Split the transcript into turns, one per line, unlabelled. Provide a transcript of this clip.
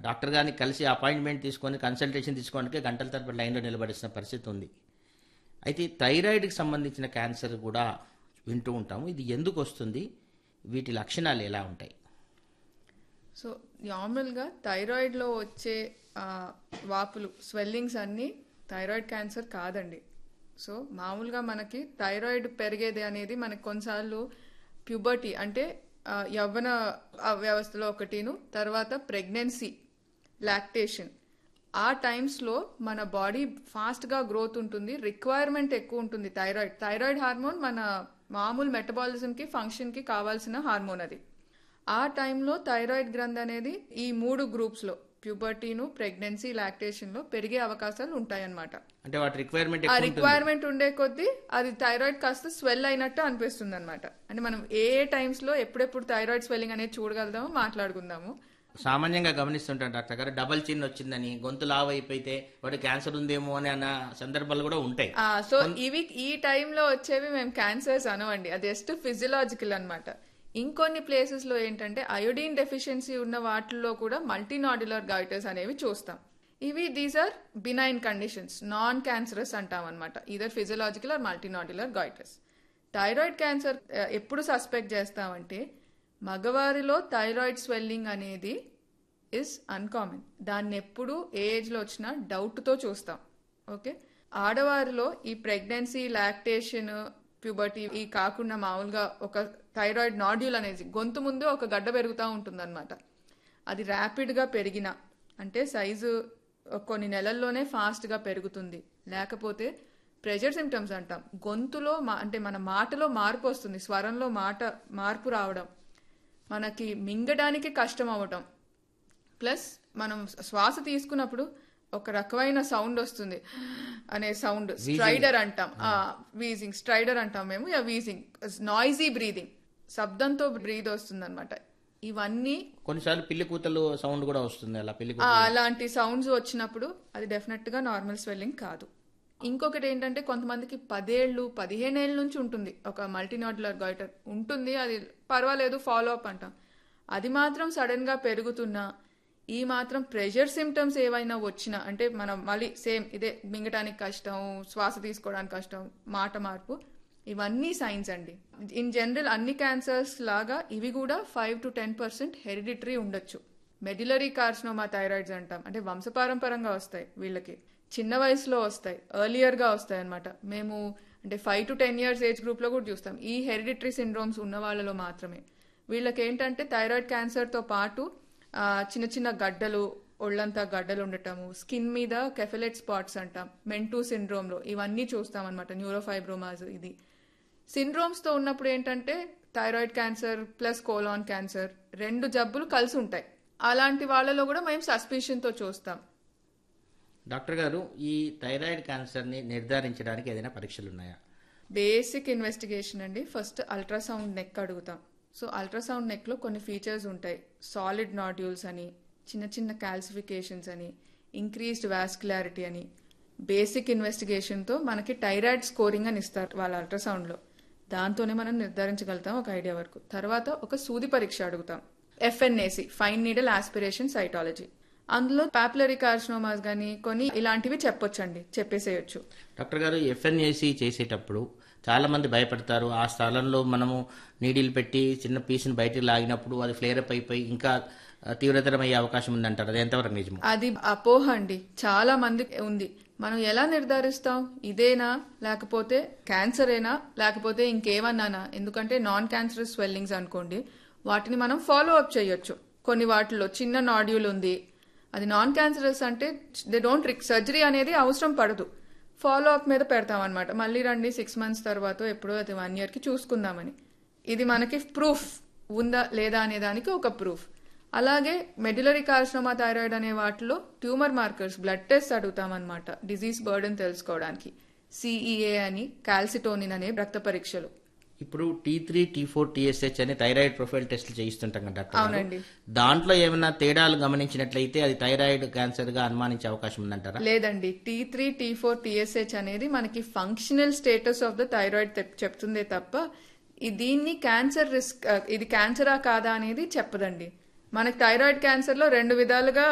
Doctor గారిని కలిసి appointment తీసుకొని కన్సల్టేషన్ తీసుకోవడానికి గంటల తరబడి లైన్లో నిలబడిసిన పరిస్థితి ఉంది అయితే థైరాయిడ్కి సంబంధించిన క్యాన్సర్ కూడా వింటూ ఉంటాము ఇది ఎందుకు వస్తుంది వీటి లక్షణాలు ఎలా ఉంటాయి
సో నార్మల్గా థైరాయిడ్లో వచ్చే ఆ, వాపులు స్వెల్లింగ్స్ అన్నీ థైరాయిడ్ క్యాన్సర్ కాదండి సో మామూలుగా మనకి థైరాయిడ్ పెరిగేది అనేది మనకి కొన్నిసార్లు ప్యూబర్టీ అంటే ఆ, యవ్వన ఆ, వ్యవస్థలో ఒకటిను తర్వాత ప్రెగ్నెన్సీ లాక్టేషన్ ఆ టైమ్స్లో మన బాడీ ఫాస్ట్గా గ్రోత్ ఉంటుంది రిక్వైర్మెంట్ ఎక్కువ ఉంటుంది థైరాయిడ్ థైరాయిడ్ హార్మోన్ మన మామూలు మెటబాలిజంకి ఫంక్షన్కి కావాల్సిన హార్మోన్ అది ఆ టైంలో థైరాయిడ్ గ్రంథి అనేది ఈ మూడు గ్రూప్స్లో ప్యూబర్టీను ప్రెగ్నెన్సీ లాక్టేషన్లో పెరిగే అవకాశాలు ఉంటాయన్నమాట
అంటే వాటి రిక్వైర్మెంట్
ఆ
ఎక్కువ ఉంటుంది
రిక్వైర్మెంట్ ఉండే కొద్దీ అది థైరాయిడ్ కాస్త స్వెల్ అయినట్టు అనిపిస్తుంది అనమాట అంటే మనం ఏ ఏ టైమ్స్ లో ఎప్పుడెప్పుడు థైరాయిడ్ స్వెల్లింగ్ అనేది చూడగలుగుదామో మాట్లాడుకుందాము
సామాన్యంగా గమనిస్తుంటాం డాక్టర్ గారు డబల్ చిన్ వచ్చిందని గొంతు లావ్ అయిపోతే వాడు క్యాన్సర్ ఉందేమో అని అన్న సందర్భాలు కూడా ఉంటాయి
ఆ, సో ఇవి ఈ టైంలో వచ్చేవి మేము క్యాన్సర్స్ అనవండి అది జస్ట్ ఫిజియలాజికల్ అన్నమాట ఇంకొన్ని ప్లేసెస్ లో ఏంటంటే అయోడిన్ డెఫిషియన్సీ ఉన్న వాటిల్లో కూడా మల్టీనాడ్యులర్ గైటర్స్ అనేవి చూస్తాం ఇవి these are benign conditions non cancerous అంటాం అనమాట either physiological or multinodular goitres thyroid cancer ఆ, ఎప్పుడు సస్పెక్ట్ చేస్తామంటే మగవారిలో థైరాయిడ్ స్వెల్లింగ్ అనేది ఇస్ అన్కామన్ దాన్ని ఎప్పుడు ఏ ఏజ్లో వచ్చినా డౌట్తో చూస్తాం ఓకే ఆడవారిలో ఈ ప్రెగ్నెన్సీ లాక్టేషన్ ప్యూబర్టీ ఈ కాకుండా మామూలుగా ఒక థైరాయిడ్ నాడ్యూల్ అనేది గొంతు ముందు ఒక గడ్డ పెరుగుతూ ఉంటుందన్నమాట అది ర్యాపిడ్గా పెరిగిన అంటే సైజు కొన్ని నెలల్లోనే ఫాస్ట్గా పెరుగుతుంది లేకపోతే ప్రెషర్ సిమ్టమ్స్ అంటాం గొంతులో మా అంటే మన మాటలో మార్పు వస్తుంది స్వరంలో మాట మార్పు రావడం మనకి మింగడానికి కష్టం అవ్వటం ప్లస్ మనం శ్వాస తీసుకున్నప్పుడు ఒక రకమైన సౌండ్ వస్తుంది అనే సౌండ్ స్ట్రైడర్ అంటాం వీజింగ్ స్ట్రైడర్ అంటాం మేము వీజింగ్ నాయిజీ బ్రీదింగ్ శబ్దంతో బ్రీద్ వస్తుంది అనమాట ఇవన్నీ
కొన్నిసార్లు పిల్లి కూతలు సౌండ్ కూడా వస్తుంది అలా పిల్లి
ఆ,
కూతలు
అలాంటి సౌండ్స్ వచ్చినప్పుడు అది డెఫినెట్ గా నార్మల్ స్వెల్లింగ్ కాదు ఇంకొకటి ఏంటంటే కొంతమందికి పదేళ్ళు పదిహేను ఏళ్ళ నుంచి ఉంటుంది ఒక మల్టీనాడ్యులర్ గైటర్ ఉంటుంది అది పర్వాలేదు ఫాలో అప్ అంటాం అది మాత్రం సడన్ గా పెరుగుతున్నా ఈ మాత్రం ప్రెషర్ సిమ్టమ్స్ ఏవైనా వచ్చినా అంటే మనం మళ్ళీ సేమ్ ఇదే మింగటానికి కష్టం శ్వాస తీసుకోవడానికి కష్టం మాట మార్పు ఇవన్నీ సైన్స్ అండి ఇన్ జనరల్ అన్ని క్యాన్సర్స్ లాగా ఇవి కూడా five to ten percent hereditary ఉండొచ్చు మెడిలరీ కార్సినోమా థైరాయిడ్స్ అంటాం అంటే వంశపారంపరంగా వస్తాయి వీళ్ళకి చిన్న వయసులో వస్తాయి ఎర్లియర్ గా వస్తాయి అనమాట మేము అంటే five to ten years age group లో కూడా చూస్తాం ఈ హెరిడిటరీ సిండ్రోమ్స్ ఉన్న వాళ్ళలో మాత్రమే వీళ్ళకి ఏంటంటే థైరాయిడ్ క్యాన్సర్ తో పాటు ఆ, చిన్న చిన్న గడ్డలు ఒళ్ళంతా గడ్డలు ఉండటము స్కిన్ మీద కెఫెలెట్ స్పాట్స్ అంటాం మెంటూ సిండ్రోమ్ లో ఇవన్నీ చూస్తాం అనమాట న్యూరోఫైబ్రోమాస్ ఇది సిండ్రోమ్స్ తో ఉన్నప్పుడు ఏంటంటే thyroid cancer plus colon cancer రెండు జబ్బులు కలిసి ఉంటాయి అలాంటి వాళ్ళలో కూడా మేము సస్పిషన్ తో చూస్తాం
డాక్టర్ గారు ఈ థైరాయిడ్ క్యాన్సర్ని నిర్ధారించడానికి ఏదైనా పరీక్షలు ఉన్నాయా
బేసిక్ ఇన్వెస్టిగేషన్ అండి ఫస్ట్ అల్ట్రాసౌండ్ నెక్ అడుగుతాం సో అల్ట్రాసౌండ్ నెక్ లో కొన్ని ఫీచర్స్ ఉంటాయి సాలిడ్ నాడ్యూల్స్ అని చిన్న చిన్న కాల్సిఫికేషన్స్ అని ఇంక్రీస్డ్ వాస్కులారిటీ అని బేసిక్ ఇన్వెస్టిగేషన్ తో మనకి టైరాయిడ్ స్కోరింగ్ అని ఇస్తారు వాళ్ళ అల్ట్రాసౌండ్ లో దాంతోనే మనం నిర్ధారించగలుగుతాం ఒక ఐడియా వరకు తర్వాత ఒక సూది పరీక్ష అడుగుతాం FNAC fine needle aspiration cytology అందులో పాపులరీ కార్సినోమాస్ కానీ కొన్ని ఇలాంటివి చెప్పొచ్చండి చెప్పేసేయచ్చు
డాక్టర్ గారు ఎఫ్ఎన్ఏసి చేసేటప్పుడు చాలా మంది భయపడతారు ఆ స్థలంలో మనము నీడిల్ పెట్టి చిన్న పీస్ని బయటకు లాగినప్పుడు అది ఫ్లేరప్ అయిపోయి ఇంకా ఆ, తీవ్రతరం అయ్యే అవకాశం ఉందంటారు అది ఎంతవరకు నిజం
అది అపోహ అండి చాలా మంది ఉంది మనం ఎలా నిర్ధారిస్తాం ఇదేనా లేకపోతే క్యాన్సరేనా లేకపోతే ఇంకేమన్నానా ఎందుకంటే నాన్ క్యాన్సరస్ స్వెల్లింగ్స్ అనుకోండి వాటిని మనం ఫాలో అప్ చేయొచ్చు కొన్ని వాటిలో చిన్న నాడ్యూల్ ఉంది అది నాన్ క్యాన్సరస్ అంటే దే డోంట్ రిక్ సర్జరీ అనేది అవసరం పడదు ఫాలో అప్ మీద పెడతాం అనమాట మళ్ళీ రండి సిక్స్ మంత్స్ తర్వాత ఎప్పుడో అది వన్ ఇయర్ కి చూసుకుందామని ఇది మనకి ప్రూఫ్ ఉందా లేదా అనే దానికి ఒక ప్రూఫ్ అలాగే మెడిలరీ కార్సినోమా థైరాయిడ్ అనే వాటిలో ట్యూమర్ మార్కర్స్ బ్లడ్ టెస్ట్ అడుగుతామన్నమాట డిజీజ్ బర్డెన్ తెలుసుకోవడానికి సిఈఏ అని కాల్సిటోనిన్ అనే రక్త పరీక్షలు
ఇప్పుడు T three T four TSH అని థైరాయిడ్ ప్రొఫైల్ టెస్ట్లు చేయిస్తుంటాం కదా డాక్టర్ గారు.
అవునండి.
దాంట్లో ఏమైనా తేడాలు గమనించినట్లయితే అది థైరాయిడ్ క్యాన్సర్ గా అనుమానించే అవకాశం ఉందంటారా
లేదండి T three T four TSH అనేది మనకి functional status of the thyroid చెప్తుందే తప్ప ఈ- దీన్ని క్యాన్సర్ రిస్క్ ఇది క్యాన్సరా కాదా అనేది చెప్పదండి మనకి థైరాయిడ్ క్యాన్సర్ లో రెండు విధాలుగా